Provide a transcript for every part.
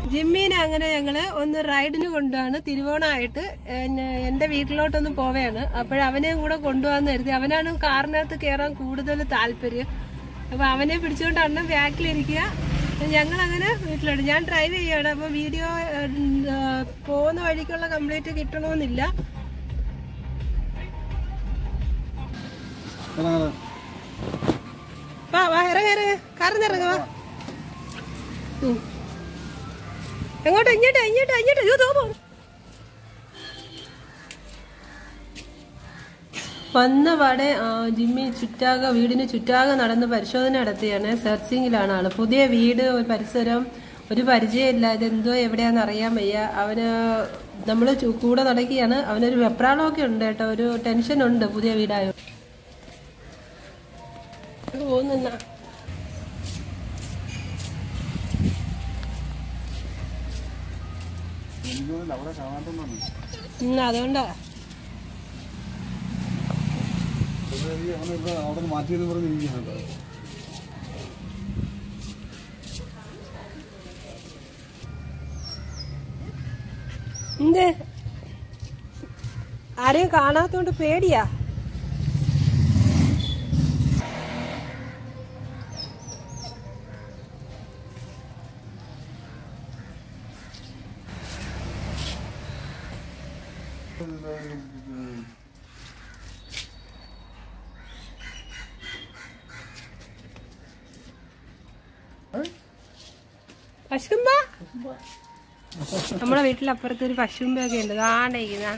ജിമ്മീനെ അങ്ങനെ ഞങ്ങള് ഒന്ന് റൈഡിന് കൊണ്ടുപോവാണ് തിരുവോണമായിട്ട് എന്നെ- എന്റെ വീട്ടിലോട്ടൊന്ന് പോവുകയാണ് അപ്പോഴവനെയും കൂടെ കൊണ്ടുപോകാന്ന് കരുതി അവനാണ് കാറിനകത്ത് കയറാൻ കൂടുതൽ താല്പര്യം അപ്പൊ അവനെ പിടിച്ചുകൊണ്ട് അണ്ണൻ ബാക്കിലിരിക്കുക ഞങ്ങൾ അങ്ങനെ വീട്ടിലോട്ട് ഞാൻ ഡ്രൈവ് ചെയ്യാണ് അപ്പൊ വീഡിയോ പോകുന്ന വഴിക്കുള്ള കംപ്ലീറ്റ് കിട്ടണമെന്നില്ല വാ വാ ഇറങ്ങ ഇറങ്ങ കാറിൽ നിന്ന് ഇറങ്ങ വാ ഉം. എങ്ങോട്ടാ ഇങ്ങോട്ടാ ഇങ്ങോട്ടാ ഇങ്ങോട്ടാ അയ്യോ തോ പോണു. വന്ന പാടെ ആ, ജിമ്മി ചുറ്റാക വീടിന് ചുറ്റാക നടന്ന് പരിശോധന നടത്തിയാണ് സെർച്ചിങ്ങിലാണ് ആള് പുതിയ വീട് ഒരു പരിസരം ഒരു പരിചയമില്ല ഇതെന്തോ എവിടെയാന്ന് അറിയാൻ വയ്യ അവന് നമ്മൾ കൂടെ നടക്കുകയാണ് അവനൊരു വെപ്രാളമൊക്കെ ഉണ്ട് കേട്ടോ ഒരു ടെൻഷൻ ഉണ്ട് പുതിയ വീടായോ പോകുന്ന അവിടെ കാണാത്തൊന്നാണ് അതുകൊണ്ടാ അവനിവിടെ അവിടെ നിന്ന് മാറ്റിയെന്ന് പറഞ്ഞിരിക്കുന്നത് എന്ത് ആരെയും കാണാത്തോണ്ട് പേടിയാ പശുമ്പ നമ്മളെ വീട്ടിലപ്പുറത്ത് ഒരു പശുമ്പൊക്കെ ഉണ്ട് കാണേക്കുന്ന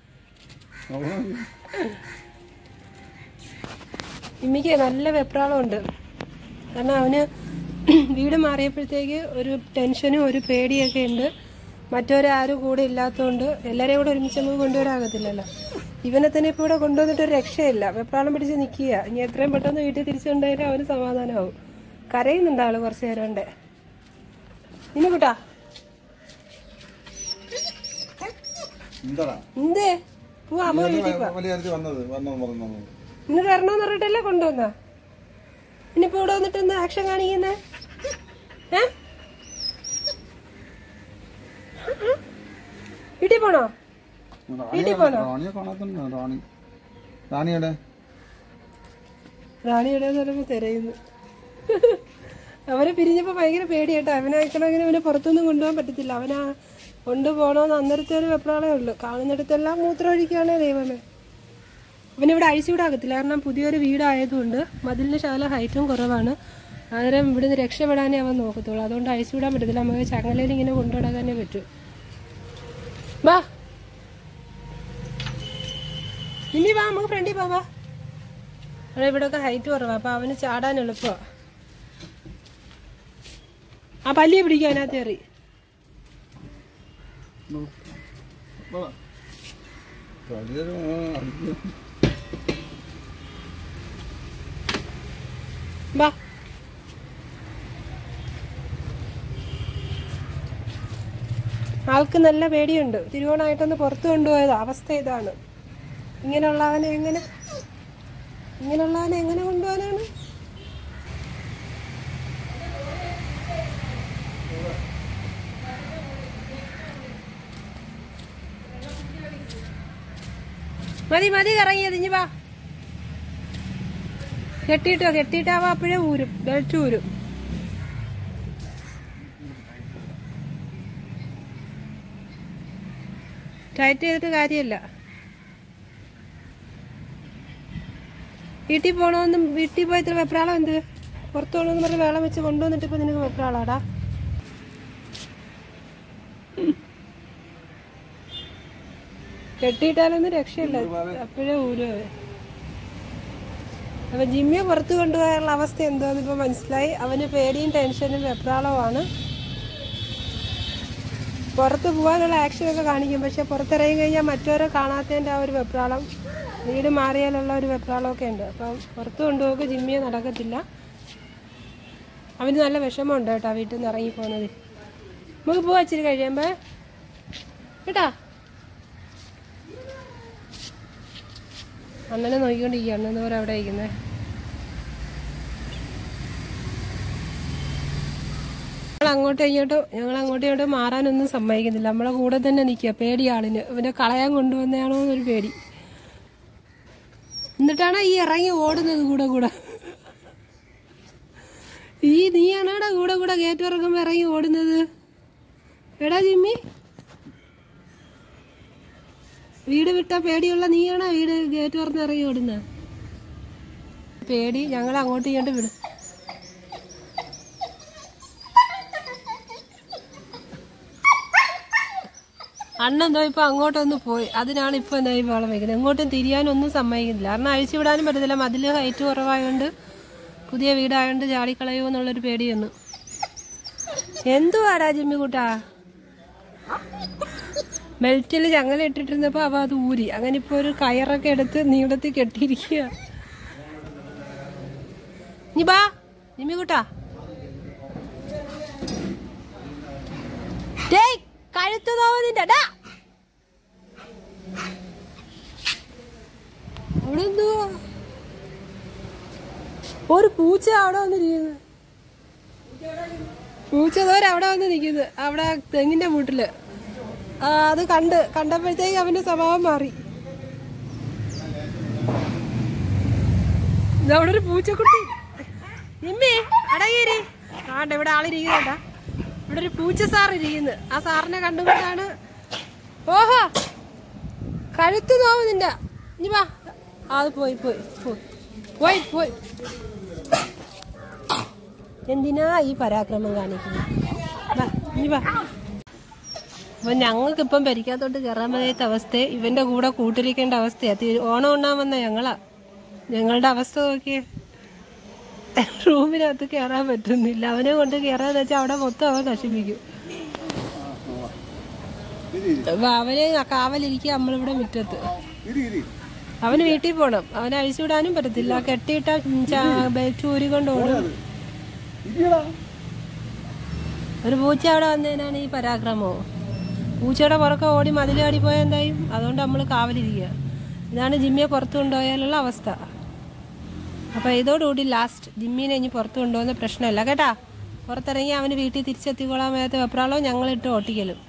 ഇമ്മിക്ക് നല്ല വെപ്രാളമുണ്ട് കാരണം അവന് വീട് മാറിയപ്പോഴത്തേക്ക് ഒരു ടെൻഷനും ഒരു പേടിയൊക്കെ ഉണ്ട് മറ്റൊരാരും കൂടെ ഇല്ലാത്തതുകൊണ്ട് എല്ലാവരെയും കൂടെ ഒരുമിച്ച് നമുക്ക് കൊണ്ടുവരാകത്തില്ലല്ലോ ഇവനെ തന്നെ ഇപ്പോൾ ഇവിടെ കൊണ്ടുവന്നിട്ട് ഒരു രക്ഷയില്ല വെപ്രാളം പിടിച്ച് നിൽക്കുക ഇനി എത്രയും പെട്ടെന്ന് വീട്ടിൽ തിരിച്ചു കൊണ്ടുവരാൻ അവന് സമാധാനമാവും കരയുന്നുണ്ട് ആള് കുറച്ച് നേരം കൊണ്ട് ഇനി കൂട്ടാ എന്താടാ എന്തേ പോവാ അമ്മ വീട്ടിൽ പോവാ വലിയ കാര്യത്തിൽ വന്നത് വന്നത് പറഞ്ഞു ഇന്ന് വരണമെന്ന് പറഞ്ഞിട്ടല്ലേ കൊണ്ടുവന്ന ഇനിയിപ്പോ ഇവിടെ വന്നിട്ട് എന്താ ആക്ഷൻ കാണിക്കുന്നേ ഏ വീട്ടിൽ പോണോ റാണിയെ കാണാത്തുണ്ട് റാണി റാണിയുടെ റാണി എവിടെയെന്ന് പറയുമ്പോ തിരയുന്നു അവനെ പിരിഞ്ഞപ്പോ ഭയങ്കര പേടിയാട്ടോ അവനയക്കണമെങ്കിൽ അവനെ പുറത്തൊന്നും കൊണ്ടുപോകാൻ പറ്റത്തില്ല അവനാ കൊണ്ടുപോകണമെന്ന് അന്നേരത്തെ ഒരു വെപ്രാളേ ഉള്ളു കാണുന്നിടത്തെല്ലാം മൂത്രം ഒഴിക്കുകയാണേ ദൈവമേ അവനിവിടെ അഴിച്ചുവിടാകത്തില്ല കാരണം പുതിയൊരു വീടായതുകൊണ്ട് മതിലിന് ശകലം ഹൈറ്റും കുറവാണ് അന്നേരം ഇവിടുന്ന് രക്ഷപ്പെടാനേ അവൻ നോക്കത്തുള്ളൂ അതുകൊണ്ട് അഴിച്ചുവിടാൻ പറ്റത്തില്ല നമുക്ക് ചങ്ങലയിൽ ഇങ്ങനെ കൊണ്ടുനടക്കാനേ പറ്റൂ വാ ഇനി വാ നമുക്ക് ഫ്രണ്ടിൽ പോവാ അവിടെ ഇവിടെയൊക്കെ ഹൈറ്റ് കുറവാ അപ്പൊ അവന് ചാടാൻ എളുപ്പമാ ആ പല്ലിയെ പിടിക്കും അതിനകത്ത് കയറി വലിയൊരു വാ ആൾക്ക് നല്ല പേടിയുണ്ട് തിരുവോണമായിട്ടൊന്ന് പുറത്തു കൊണ്ടുപോയത് അവസ്ഥ ഇതാണ് ഇങ്ങനെയുള്ളവനെ എങ്ങനെ ഇങ്ങനെയുള്ളവനെ എങ്ങനെ കൊണ്ടുപോകാനാണ് മതി മതി കറങ്ങിയത് ഇനി വാ കെട്ടിയിട്ടോ കെട്ടിയിട്ടാവാ അപ്പോഴേ ഊരും ബെൽറ്റ് ഊരും ടൈറ്റ് ചെയ്തിട്ട് കാര്യമില്ല വീട്ടിൽ പോകണമെന്നും വീട്ടിൽ പോയി ഇത്ര വെപ്രാളം എന്ത് പുറത്തു പോകണമെന്ന് പറഞ്ഞ് വെള്ളം വെച്ച് കൊണ്ടുവന്നിട്ട് ഇപ്പൊ നിനക്ക് വെപ്രാളാടാ കെട്ടിയിട്ടാലൊന്നും രക്ഷയില്ല അപ്പോഴേ ഊരുവേ അപ്പൊ ജിമ്മിയെ പുറത്തു കൊണ്ടുപോകാനുള്ള അവസ്ഥ എന്താന്ന് ഇപ്പൊ മനസ്സിലായി അവന് പേടിയും ടെൻഷനും വെപ്രാളവുമാണ് പുറത്ത് പോകാനുള്ള ആക്ഷനൊക്കെ കാണിക്കും പക്ഷെ പുറത്തിറങ്ങി കഴിഞ്ഞാൽ മറ്റവരെ കാണാത്തതിന്റെ ആ ഒരു വെപ്രാളം വീട് മാറിയാലുള്ള ഒരു വെപ്രാളമൊക്കെ ഉണ്ട് അപ്പം പുറത്ത് കൊണ്ടുപോക്ക് ജിമ്മിയെ നടക്കത്തില്ല അവന് നല്ല വിഷമമുണ്ട് കേട്ടോ വീട്ടിൽ നിന്ന് ഇറങ്ങി പോകുന്നത് നമുക്ക് പോവാ ഇച്ചിരി കഴിയുമ്പോ കേട്ടാ അണ്ണനെ നോക്കിക്കൊണ്ടിരിക്കുക അണ്ണൻ ദൂരം അവിടെ ഇരിക്കുന്നത് മക്കൾ അങ്ങോട്ടും ഇങ്ങോട്ടും ഞങ്ങൾ അങ്ങോട്ടും ഇങ്ങോട്ടും മാറാനൊന്നും സമ്മതിക്കുന്നില്ല നമ്മളെ കൂടെ തന്നെ നിൽക്കുക പേടി ആളിന് ഇവനെ കളയാൻ കൊണ്ടുവന്നതാണോ എന്നൊരു പേടി എന്നിട്ടാണ് ഈ ഇറങ്ങി ഓടുന്നത് കൂടെ കൂടെ ഈ നീയാണോടാ കൂടെ കൂടെ ഗേറ്റ് ഇറങ്ങുമ്പോ ഇറങ്ങി ഓടുന്നത് എടാ ജിമ്മി വീട് വിട്ട പേടിയുള്ള നീയാണോ വീട് ഗേറ്റ് തുറന്ന് ഇറങ്ങി ഓടുന്നത് പേടി ഞങ്ങൾ അങ്ങോട്ടും ഇങ്ങോട്ടും വിടും അണ്ണെന്തോ ഇപ്പൊ അങ്ങോട്ടൊന്ന് പോയി അതിനാണ് ഇപ്പൊ എന്താ ഈ വളം വെക്കുന്നത് എങ്ങോട്ടും തിരിയാനൊന്നും സമ്മതിക്കുന്നില്ല കാരണം അഴിച്ചു വിടാനും പറ്റത്തില്ല മതില് ഹൈറ്റ് കുറവായോണ്ട് പുതിയ വീടായോണ്ട് ചാടിക്കളയോ എന്നുള്ളൊരു പേടിയൊന്നും എന്തുവാടാ ജിമ്മിക്കുട്ടാ ബെൽറ്റിൽ ചങ്ങല ഇട്ടിട്ടിരുന്നപ്പോ അവ അത് ഊരി അങ്ങനെ ഇപ്പൊ ഒരു കയറൊക്കെ എടുത്ത് നീളത്തിൽ കെട്ടിയിരിക്കുക നീ ബാ ജിമ്മിക്കുട്ടാ ഡേയ് കഴുത്ത് തോന്നിന്റെ ഡാ അവിടെ എന്തുവാ ഒരു പൂച്ച അവിടെ വന്നിരിക്കുന്നു പൂച്ച തോരെ അവിടെ വന്ന് നിൽക്കുന്നു അവിടെ ആ തെങ്ങിന്റെ മൂട്ടില് ആ അത് കണ്ട് കണ്ടപ്പോഴത്തേക്ക് അവന്റെ സ്വഭാവം മാറി ഇത് അവിടെ ഒരു പൂച്ചക്കുട്ടി നിമ്മി അടങ്ങേരി ആണ്ട ഇവിടെ ആളിരിക്കുന്നുണ്ടാ ഇവിടെ ഒരു പൂച്ച സാർ ഇരിക്കുന്നു ആ സാറിനെ കണ്ടുകൊണ്ടാണ് ഓഹോ കഴുത്ത് നോവ് നിന്റെ ഇനി വാ ആ, അത് പോയി പോയി പോയി പോയി പോയി എന്തിനാ ഈ പരാക്രമം കാണിക്കുന്നത് വാ, ഇനി വാ അപ്പൊ ഞങ്ങൾക്ക് ഇപ്പം ഭരിക്കാത്തോട്ട് കയറാൻ പറ്റാത്ത അവസ്ഥ ഇവന്റെ കൂടെ കൂട്ടിരിക്കേണ്ട അവസ്ഥയാ തി- ഓണം ഉണ്ടാൻ വന്ന ഞങ്ങളാ ഞങ്ങളുടെ അവസ്ഥ നോക്കിയേ റൂമിനകത്ത് കയറാൻ പറ്റുന്നില്ല അവനെ കൊണ്ട് കയറാന്ന് വെച്ചാൽ അവിടെ മൊത്തം അവൻ നശിപ്പിക്കും ഇരി അപ്പൊ അവനെ കാവലിരിക്കുക നമ്മളിവിടെ മുറ്റത്ത് ഇരി ഇരി അവന് വീട്ടിൽ പോണം അവനെ അഴിച്ചുവിടാനും പറ്റത്തില്ല കെട്ടിയിട്ട ചൂരി കൊണ്ട് ഓടും ഇരിയടാ ഒരു പൂച്ച അവിടെ വന്നതിനാണ് ഈ പരാക്രമോ പൂച്ചയുടെ പുറക്കെ ഓടി മതിലാടി പോയാൽ എന്തായും അതുകൊണ്ട് നമ്മൾ കാവലിരിക്കുക ഇതാണ് ജിമ്മിയെ പുറത്തു കൊണ്ടുപോയാലുള്ള അവസ്ഥ അപ്പൊ ഇതോടുകൂടി ലാസ്റ്റ് ജിമ്മിനെ ഇനി പുറത്തു കൊണ്ടുപോകുന്ന പ്രശ്നമല്ല കേട്ടാ പുറത്തിറങ്ങി അവന് വീട്ടിൽ തിരിച്ചെത്തിക്കൊള്ളാൻ വയ്യാത്ത വെപ്രാളോ ഞങ്ങളിട്ട് ഓട്ടിക്കലും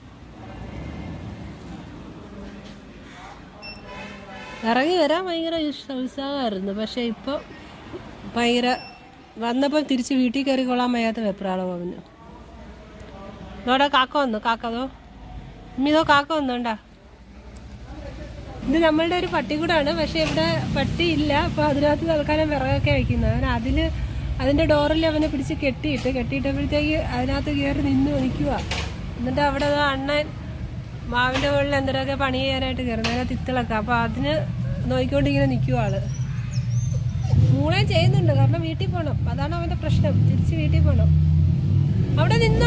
ഇറങ്ങി വരാൻ ഭയങ്കര ഉത്സ- ഉത്സാഹമായിരുന്നു പക്ഷെ ഇപ്പോൾ ഭയങ്കര വന്നപ്പോൾ തിരിച്ച് വീട്ടിൽ കയറി കൊള്ളാൻ വയ്യാത്ത വെപ്രാളം അവന് ഇതോടെ കാക്ക വന്നു കാക്കതോ ഇതോ കാക്ക വന്നോണ്ടാ ഇത് നമ്മളുടെ ഒരു പട്ടിക്കൂടാണ് പക്ഷെ ഇവിടെ പട്ടി ഇല്ല അപ്പൊ അതിനകത്ത് തൽക്കാലം വിറകൊക്കെ വെക്കുന്നത് അവൻ അതില് അതിന്റെ ഡോറിൽ അവനെ പിടിച്ച് കെട്ടിയിട്ട് കെട്ടിയിട്ടപ്പോഴത്തേക്ക് അതിനകത്ത് കയറി നിന്ന് നിൽക്കുക എന്നിട്ട് അവിടെ ദാ അണ്ണൻ മാവിന്റെ മുകളിൽ എന്തെങ്കിലുമൊക്കെ പണി ചെയ്യാനായിട്ട് കയറുന്നത് അതിനകത്ത് ഇത്തിളൊക്കെ അപ്പൊ അതിന് നോക്കിക്കൊണ്ട് ഇങ്ങനെ നിൽക്കുക ആള് മൂളയും ചെയ്യുന്നുണ്ട് കാരണം വീട്ടിൽ പോകണം അതാണ് അവന്റെ പ്രശ്നം തിരിച്ച് വീട്ടിൽ പോകണം അവിടെ നിന്നോ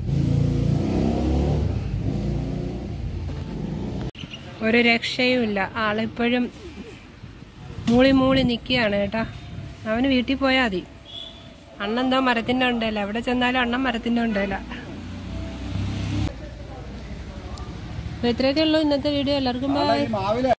ഒരു രക്ഷയുമില്ല ആളിപ്പോഴും മൂളി മൂളി നിൽക്കുകയാണ് കേട്ടാ അവന് വീട്ടിൽ പോയാൽ മതി അണ്ണെന്തോ മരത്തിന്റെ ഉണ്ടല്ല എവിടെ ചെന്നാലും അണ്ണൻ മരത്തിന്റെ ഉണ്ടല്ല അപ്പൊ ഇത്രയൊക്കെ ഉള്ളൂ ഇന്നത്തെ വീഡിയോ എല്ലാവർക്കും ബൈ മാവിലെ